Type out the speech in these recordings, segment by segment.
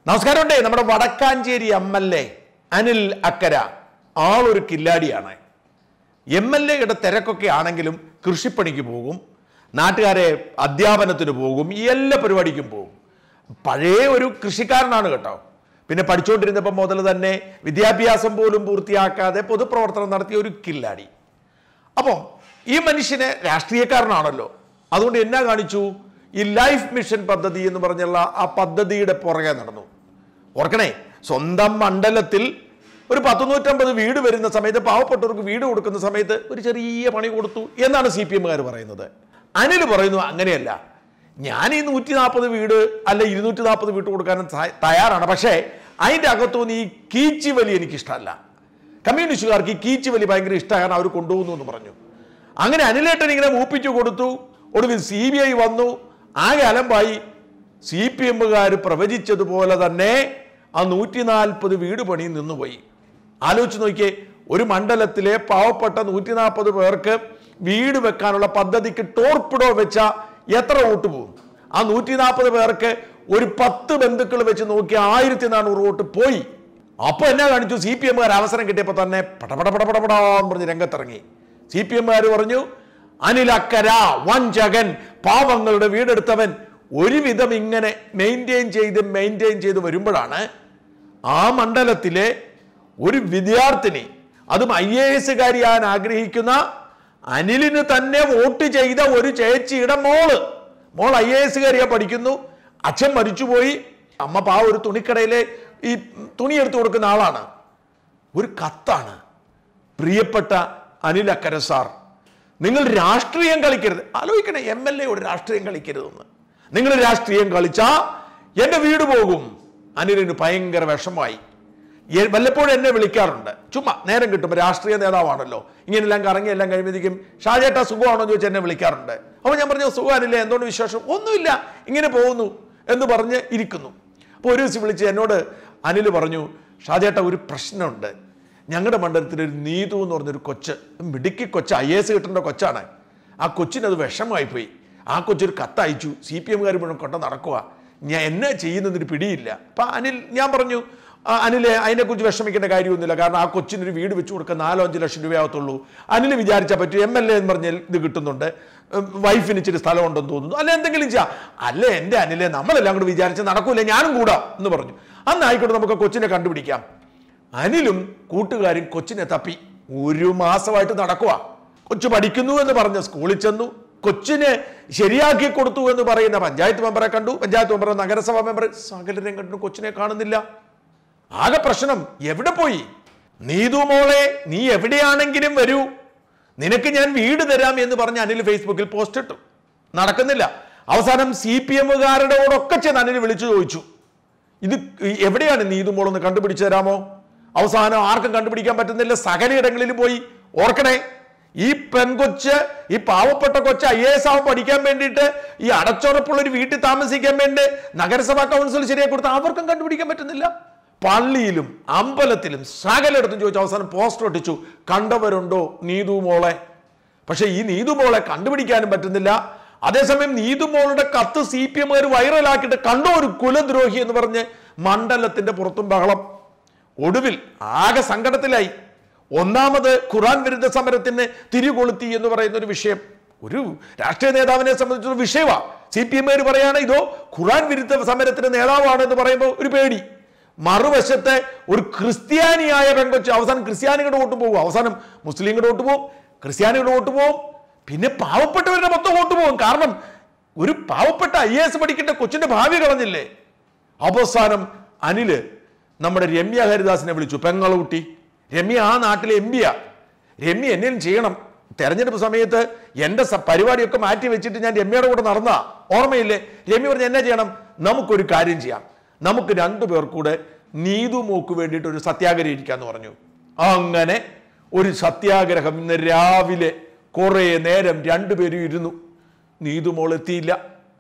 നമസ്കാരമുണ്ടേ നമ്മുടെ Vadakkanchery M L A Anil Akkara ആളൊരു കില്ലാടിയാണ് എം എൽ എയുടെ തിരക്കൊക്കെ ആണെങ്കിലും കൃഷിപ്പണിക്ക് പോകും നാട്ടുകാരെ അധ്യാപനത്തിന് പോകും എല്ലാ പരിപാടിക്കും പോകും പഴയ ഒരു കൃഷിക്കാരനാണ് കേട്ടോ പിന്നെ പഠിച്ചുകൊണ്ടിരുന്നപ്പോൾ മുതൽ തന്നെ വിദ്യാഭ്യാസം പോലും പൂർത്തിയാക്കാതെ പൊതുപ്രവർത്തനം നടത്തിയ ഒരു കില്ലാടി അപ്പോൾ ഈ മനുഷ്യനെ രാഷ്ട്രീയക്കാരനാണല്ലോ അതുകൊണ്ട് എന്നാ കാണിച്ചു ഈ ലൈഫ് മിഷൻ പദ്ധതി എന്ന് പറഞ്ഞുള്ള ആ പദ്ധതിയുടെ പുറകെ നടന്നു ഓർക്കണേ സ്വന്തം മണ്ഡലത്തിൽ ഒരു പത്ത് നൂറ്റമ്പത് വീട് വരുന്ന സമയത്ത് പാവപ്പെട്ടവർക്ക് വീട് കൊടുക്കുന്ന സമയത്ത് ഒരു ചെറിയ പണി കൊടുത്തു എന്നാണ് സി പി എമ്മുകാർ പറയുന്നത് അനിൽ പറയുന്നു അങ്ങനെയല്ല ഞാൻ ഈ നൂറ്റി നാൽപ്പത് വീട് അല്ല ഇരുന്നൂറ്റി നാൽപ്പത് വീട്ട് കൊടുക്കാനും ത- തയ്യാറാണ് പക്ഷേ അതിൻ്റെ അകത്തുനിന്ന് ഈ കീച്ചി വലി എനിക്കിഷ്ടമല്ല കമ്മ്യൂണിസ്റ്റുകാർക്ക് ഈ കീച്ചി വലി ഭയങ്കര ഇഷ്ടമാണ് അവർ കൊണ്ടുപോകുന്നു എന്ന് പറഞ്ഞു അങ്ങനെ അനിലേട്ടൻ ഇങ്ങനെ മൂപ്പിച്ചു കൊടുത്തു ഒടുവിൽ സി ബി ഐ വന്നു ആകെ അലമ്പായി സി പി എമ്മുകാർ പ്രവചിച്ചതുപോലെ തന്നെ ആ നൂറ്റി നാൽപ്പത് വീട് പണി നിന്നുപോയി ആലോചിച്ച് നോക്കിയേ ഒരു മണ്ഡലത്തിലെ പാവപ്പെട്ട നൂറ്റി നാൽപ്പത് പേർക്ക് വീട് വെക്കാനുള്ള പദ്ധതിക്ക് ടോർപ്പിഡോ വെച്ച എത്ര വോട്ട് പോകും ആ നൂറ്റി നാൽപ്പത് പേർക്ക് ഒരു പത്ത് ബന്ധുക്കൾ വെച്ച് നോക്കി ആയിരത്തി നാനൂറ് വോട്ട് പോയി അപ്പൊ എന്നാ കാണിച്ചു സി പി എമ്മുകാർ അവസരം കിട്ടിയപ്പോൾ തന്നെ പടപട പടപടപടാന്ന് പറഞ്ഞ് രംഗത്തിറങ്ങി സി പി എമ്മുകാർ പറഞ്ഞു അനിലക്കര വഞ്ചകൻ പാവങ്ങളുടെ വീടെടുത്തവൻ ഒരുവിധം ഇങ്ങനെ മെയിൻറ്റെയിൻ ചെയ്ത് മെയിൻറ്റെയിൻ ചെയ്ത് വരുമ്പോഴാണ് ആ മണ്ഡലത്തിലെ ഒരു വിദ്യാർത്ഥിനി അതും ഐ എ എസുകാരിയാൻ ആഗ്രഹിക്കുന്ന അനിലിന് തന്നെ വോട്ട് ചെയ്ത ഒരു ചേച്ചിയുടെ മോള് മോൾ ഐ എ എസുകാരിയാ പഠിക്കുന്നു അച്ഛൻ മരിച്ചുപോയി അമ്മ പാ ഒരു തുണിക്കടയിലെ ഈ തുണി എടുത്തു കൊടുക്കുന്ന ആളാണ് ഒരു കത്താണ് പ്രിയപ്പെട്ട അനിൽ അക്കര സാർ നിങ്ങൾ രാഷ്ട്രീയം കളിക്കരുത് ആലോചിക്കണേ എം എൽ എയോട് രാഷ്ട്രീയം കളിക്കരുതെന്ന് നിങ്ങൾ രാഷ്ട്രീയം കളിച്ചാ എന്റെ വീട് പോകും അനിലിന് ഭയങ്കര വിഷമമായി എ- വല്ലപ്പോഴും എന്നെ വിളിക്കാറുണ്ട് ചുമ്മാ നേരം കിട്ടുമ്പോൾ രാഷ്ട്രീയ നേതാവാണല്ലോ ഇങ്ങനെല്ലാം കറങ്ങി എല്ലാം കഴിയുമ്പോഴേക്കും ഷാജേട്ട സുഖമാണോ എന്ന് ചോദിച്ച് എന്നെ വിളിക്കാറുണ്ട് അപ്പോൾ ഞാൻ പറഞ്ഞു സുഖമാനില്ലേ എന്തുകൊണ്ട് വിശേഷം ഒന്നുമില്ല ഇങ്ങനെ പോകുന്നു എന്ന് പറഞ്ഞ് ഇരിക്കുന്നു അപ്പോൾ ഒരു ദിവസം വിളിച്ച് എന്നോട് അനിൽ പറഞ്ഞു ഷാജേട്ട ഒരു പ്രശ്നമുണ്ട് ഞങ്ങളുടെ മണ്ഡലത്തിൽ ഒരു നീതു എന്ന് പറഞ്ഞൊരു കൊച്ച് മിടുക്കി കൊച്ച് ഐ എസ് കിട്ടേണ്ട കൊച്ചാണ് ആ കൊച്ചിനത് വിഷമമായി പോയി ആ കൊച്ചൊരു കത്തയച്ചു സി പി എമ്മുകാർ മുഴുവൻ കൊണ്ട് നടക്കുക ഞാൻ എന്നാ ചെയ്യുന്നതിന് പിടിയില്ല അപ്പം അനിൽ ഞാൻ പറഞ്ഞു "ആ, അനിലെ അതിനെക്കുറിച്ച് വിഷമിക്കേണ്ട കാര്യമൊന്നുമില്ല കാരണം ആ കൊച്ചിനൊരു വീട് വെച്ച് കൊടുക്കാൻ നാലോ അഞ്ച് ലക്ഷം രൂപയാകത്തുള്ളൂ അനിൽ വിചാരിച്ചാൽ പറ്റും എം എൽ എ എന്ന് പറഞ്ഞാൽ ഇത് കിട്ടുന്നുണ്ട് ഉം, വൈഫിന് ഇച്ചിരി സ്ഥലമുണ്ടെന്ന് തോന്നുന്നു അല്ല എന്തെങ്കിലും ചെയ്യാം അല്ല എൻ്റെ അനിലെ നമ്മളെല്ലാം കൂടെ വിചാരിച്ച് നടക്കൂല ഞാനും കൂടാം എന്ന് പറഞ്ഞു അന്ന് ആയിക്കോട്ടെ നമുക്ക് ആ കൊച്ചിനെ കണ്ടുപിടിക്കാം അനിലും കൂട്ടുകാരും കൊച്ചിനെ തപ്പി ഒരു മാസമായിട്ട് നടക്കുക കൊച്ചു പഠിക്കുന്നു എന്ന് പറഞ്ഞ സ്കൂളിൽ ചെന്നു കൊച്ചിനെ ശരിയാക്കി കൊടുത്തു എന്ന് പറയുന്ന പഞ്ചായത്ത് മെമ്പറെ കണ്ടു പഞ്ചായത്ത് മെമ്പർ നഗരസഭാ മെമ്പർ സകലരെയും കണ്ടു കൊച്ചിനെ കാണുന്നില്ല ആകെ പ്രശ്നം എവിടെ പോയി നീതു മോളെ നീ എവിടെയാണെങ്കിലും വരൂ നിനക്ക് ഞാൻ വീട് തരാം എന്ന് പറഞ്ഞ് അനിൽ ഫേസ്ബുക്കിൽ പോസ്റ്റ് ഇട്ടു നടക്കുന്നില്ല അവസാനം സി പി എമ്മുകാരുടെ കൂടൊക്കെ ചെന്ന് അനിൽ വിളിച്ചു ചോദിച്ചു ഇത് എവിടെയാണ് നീതു മോളൊന്ന് കണ്ടുപിടിച്ചു തരാമോ അവസാനം ആർക്കും കണ്ടുപിടിക്കാൻ പറ്റുന്നില്ല സകലയിടങ്ങളിൽ പോയി ഓർക്കണേ ഈ പെൺകൊച്ച് ഈ പാവപ്പെട്ട കൊച്ച് ഐ എ എസ് ആവും പഠിക്കാൻ വേണ്ടിയിട്ട് ഈ അടച്ചുറപ്പുള്ള ഒരു വീട്ടിൽ താമസിക്കാൻ വേണ്ടി നഗരസഭാ കൗൺസിൽ ശരിയാക്കി കൊടുത്ത അവർക്കും കണ്ടുപിടിക്കാൻ പറ്റുന്നില്ല പള്ളിയിലും അമ്പലത്തിലും സകലയിടത്തും ചോദിച്ചു അവസാനം പോസ്റ്റർ ഒട്ടിച്ചു കണ്ടവരുണ്ടോ നീതു മോളെ പക്ഷെ ഈ നീതു മോളെ കണ്ടുപിടിക്കാനും പറ്റുന്നില്ല അതേസമയം നീതു മോളുടെ കത്ത് സി പി എമ്മുകാർ വൈറലാക്കിയിട്ട് കണ്ടോ ഒരു കുലദ്രോഹി എന്ന് പറഞ്ഞ് മണ്ഡലത്തിന്റെ പുറത്തും ബഹളം ഒടുവിൽ ആകെ സങ്കടത്തിലായി ഒന്നാമത് ഖുറാൻ വിരുദ്ധ സമരത്തിന് തിരികൊളുത്തി എന്ന് പറയുന്ന ഒരു വിഷയം ഒരു രാഷ്ട്രീയ നേതാവിനെ സംബന്ധിച്ചൊരു വിഷയമാണ് സി പി എമ്മുകാർ പറയാണ് ഇതോ ഖുറാൻ വിരുദ്ധ സമരത്തിന് നേതാവാണ് എന്ന് പറയുമ്പോൾ ഒരു പേടി മറുവശത്തെ ഒരു ക്രിസ്ത്യാനിയായ പെങ്കൊച്ച് അവസാനം ക്രിസ്ത്യാനികളുടെ വോട്ട് പോകും അവസാനം മുസ്ലിങ്ങളുടെ വോട്ട് പോകും ക്രിസ്ത്യാനികളുടെ വോട്ട് പോകും പിന്നെ പാവപ്പെട്ടവരുടെ മൊത്തം വോട്ട് പോകും കാരണം ഒരു പാവപ്പെട്ട ഐ എസ് പഠിക്കേണ്ട കൊച്ചിന്റെ ഭാവി കളഞ്ഞില്ലേ അവസാനം അനില് നമ്മുടെ രമ്യ ഹരിദാസിനെ വിളിച്ചു പെങ്ങളൂട്ടി രമ്യ ആ നാട്ടിലെ എം പിയാ രമ്യ എന്നെയും ചെയ്യണം തെരഞ്ഞെടുപ്പ് സമയത്ത് എൻ്റെ സ- പരിപാടിയൊക്കെ മാറ്റി വെച്ചിട്ട് ഞാൻ രമ്യയുടെ കൂടെ നടന്ന ഓർമ്മയില്ലേ രമ്യ പറഞ്ഞ എന്നെ ചെയ്യണം നമുക്കൊരു കാര്യം ചെയ്യാം നമുക്ക് രണ്ടു പേർ കൂടെ നീതുമോക്ക് വേണ്ടിയിട്ട് ഒരു സത്യാഗ്രഹം ഇരിക്കാന്ന് പറഞ്ഞു അങ്ങനെ ഒരു സത്യാഗ്രഹം ഇന്ന് രാവിലെ കുറേ നേരം രണ്ടുപേരും ഇരുന്നു നീതുമോൾ എത്തിയില്ല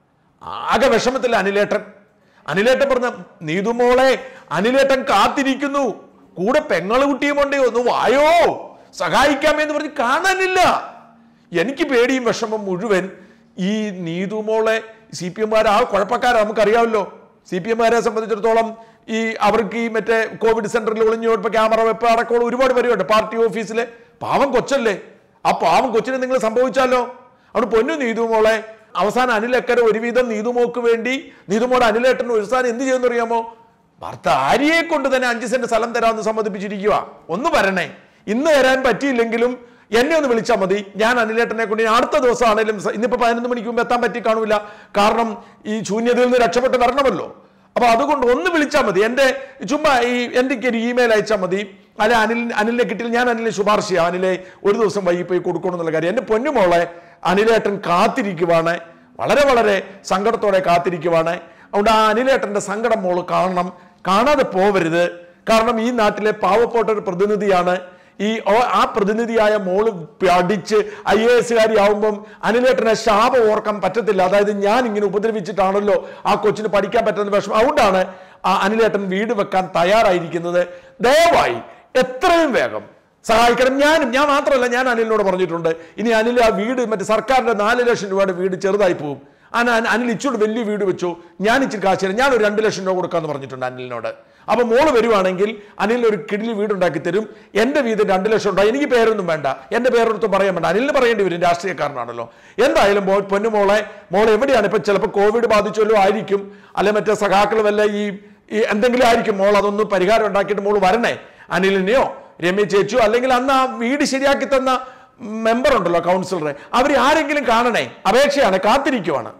ആകെ വിഷമത്തില്ല അനിലേട്ടൻ അനിലേട്ടൻ പറഞ്ഞ നീതുമോളെ അനിലേട്ടൻ കാത്തിരിക്കുന്നു കൂടെ പെങ്ങള് കുട്ടിയുമുണ്ടേ ഒന്ന് വായോ സഹായിക്കാമെന്ന് പറഞ്ഞ് കാണാനില്ല എനിക്ക് പേടിയും വിഷമം മുഴുവൻ ഈ നീതുമോളെ സി പി എംമാർ ആ കുഴപ്പക്കാരാ നമുക്കറിയാമല്ലോ സി പി എമ്മുകാരെ സംബന്ധിച്ചിടത്തോളം ഈ അവർക്ക് ഈ മറ്റേ കോവിഡ് സെന്ററിൽ ഒളിഞ്ഞു ഇപ്പൊ ക്യാമറ വെപ്പ് അടക്കമുള്ള ഒരുപാട് പരിപാടി പാർട്ടി ഓഫീസിലെ പാവം കൊച്ചല്ലേ ആ പാവം കൊച്ചിന് നിങ്ങൾ സംഭവിച്ചാലോ അവിടെ പൊന്നു നീതു മോളെ അവസാനം അനിലക്കര ഒരുവിധം നീതുമോക്ക് വേണ്ടി നീതുമോടെ അനിലേട്ടൻ ഒരു സ്ഥാനം എന്ത് ചെയ്യുമെന്ന് അറിയാമോ ഭർത്താരിയെ കൊണ്ട് തന്നെ അഞ്ച് സെന്റ് സ്ഥലം തരാമെന്ന് സമ്മതിപ്പിച്ചിരിക്കുക ഒന്ന് വരണേ ഇന്ന് തരാൻ പറ്റിയില്ലെങ്കിലും എന്നെ ഒന്ന് വിളിച്ചാൽ മതി ഞാൻ അനിലേട്ടനെ കൊണ്ട് ഇനി അടുത്ത ദിവസം ആണെങ്കിലും സ- ഇന്നിപ്പോ പതിനൊന്ന് മണിക്ക് മുമ്പ് എത്താൻ പറ്റി കാണൂല കാരണം ഈ ശൂന്യതയിൽ നിന്ന് രക്ഷപ്പെട്ട് വരണമല്ലോ അപ്പൊ അതുകൊണ്ട് ഒന്ന് വിളിച്ചാൽ മതി എന്റെ ചുമ്മാ ഈ എനിക്ക് ഒരു ഇമെയിൽ അയച്ചാൽ മതി അല്ലെ അനിൽ അനിലിനെ കിട്ടിയാൽ ഞാൻ അനിലിനെ ശുപാർശ ചെയ്യാം അനിലെ ഒരു ദിവസം വൈകി പോയി കൊടുക്കണം എന്നുള്ള കാര്യം എന്റെ പൊന്നുമോളെ അനിലേട്ടൻ കാത്തിരിക്കുവാണ് വളരെ വളരെ സങ്കടത്തോടെ കാത്തിരിക്കുവാണ് അതുകൊണ്ട് ആ അനിലേട്ടന്റെ സങ്കടം മോള് കാണണം കാണാതെ പോവരുത് കാരണം ഈ നാട്ടിലെ പാവപ്പെട്ട ഒരു പ്രതിനിധിയാണ് ഈ ഓ- ആ പ്രതിനിധിയായ മോള് പഠിച്ച് ഐ എ എസുകാരി ആവുമ്പം അനിലേട്ടനെ ശാപം ഓർക്കാൻ പറ്റത്തില്ല അതായത് ഞാൻ ഇങ്ങനെ ഉപദ്രവിച്ചിട്ടാണല്ലോ ആ കൊച്ചിന് പഠിക്കാൻ പറ്റുന്ന വിഷമം അതുകൊണ്ടാണ് ആ അനിലേട്ടൻ വീട് വെക്കാൻ തയ്യാറായിരിക്കുന്നത് ദയവായി എത്രയും വേഗം സഹായിക്കണം ഞാനും ഞാൻ മാത്രമല്ല ഞാൻ അനിലിനോട് പറഞ്ഞിട്ടുണ്ട് ഇനി അനിൽ ആ വീട് മറ്റേ സർക്കാരിന്റെ നാല് ലക്ഷം രൂപയുടെ വീട് ചെറുതായി പോകും അന അനിൽ ഇച്ചിരി വലിയ വീട് വെച്ചു ഞാൻ ഇച്ചിരി കാശ് തരാം ഞാൻ ഒരു രണ്ട് ലക്ഷം രൂപ കൊടുക്കാന്ന് പറഞ്ഞിട്ടുണ്ട് അനിലിനോട് അപ്പൊ മോള് വരുവാണെങ്കിൽ അനിൽ ഒരു കിടിലി വീടുണ്ടാക്കി തരും എന്റെ വീട് രണ്ട് ലക്ഷം ഉണ്ടായി എനിക്ക് പേരൊന്നും വേണ്ട എന്റെ പേരെടുത്ത് പറയാൻ വേണ്ട അനിലിന് പറയേണ്ടി വരും രാഷ്ട്രീയക്കാരനാണല്ലോ എന്തായാലും മോ പൊന്നുമോളെ മോൾ എവിടെയാണ് ഇപ്പൊ ചിലപ്പോൾ കോവിഡ് ബാധിച്ചല്ലോ ആയിരിക്കും അല്ലെ മറ്റേ സഖാക്കൾ വല്ല ഈ ഈ എന്തെങ്കിലും ആയിരിക്കും മോൾ അതൊന്നും പരിഹാരം ഉണ്ടാക്കിയിട്ട് മോള് വരണേ അനിലിനെയോ രമ്യ ചേച്ചിയോ അല്ലെങ്കിൽ അന്ന് ആ വീട് ശരിയാക്കി തന്ന മെമ്പർ ഉണ്ടല്ലോ കൗൺസിലറെ അവർ ആരെങ്കിലും കാണണേ അപേക്ഷയാണ് കാത്തിരിക്കുവാണ്